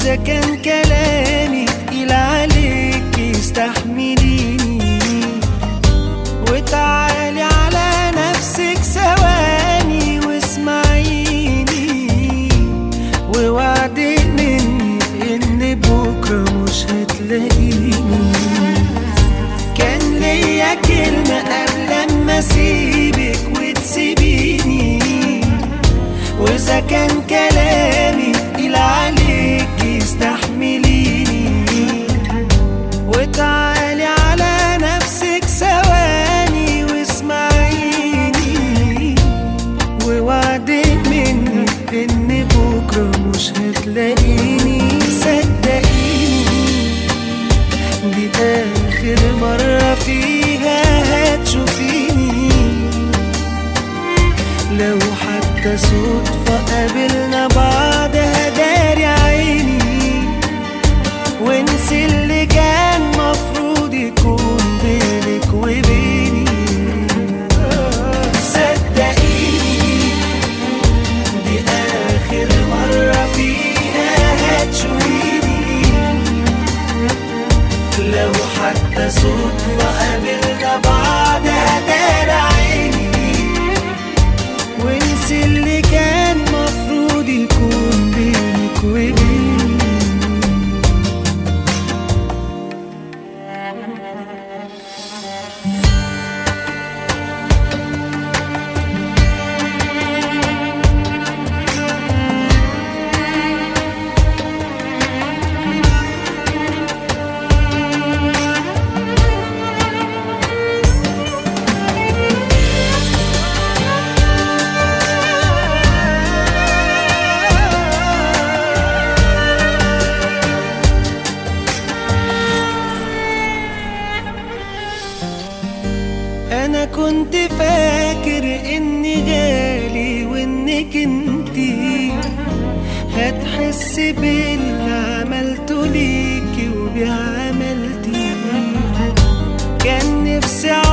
واذا كان كلامي تقيل عليك استحمليني وتعالي على نفسك ثواني واسمعيني ووعدي مني ان بكره مش هتلاقيني كان ليا كلمة قبل ما اسيبك وتسيبيني واذا كان كلامي تقيل عليك استحمليني وتعالي على نفسك ثواني واسمعيني ووعدك مني ان بكره مش هتلاقيني صدقيني دي آخر مرة فيها هتشوفيني لو حتى صدفة قابلنا بعض هداري عيني وانسي اللي كان مفروض يكون بينك وبيني صدقيني دي آخر مرة فيها هتشوفيني لو حتى صدفة قابلنا بعض هدار عيني وانسي اللي كان مفروض يكون بينك وبيني انا كنت فاكر اني غالي وانك انتي هتحس باللي عملته ليكي وبعملتي كان نفسي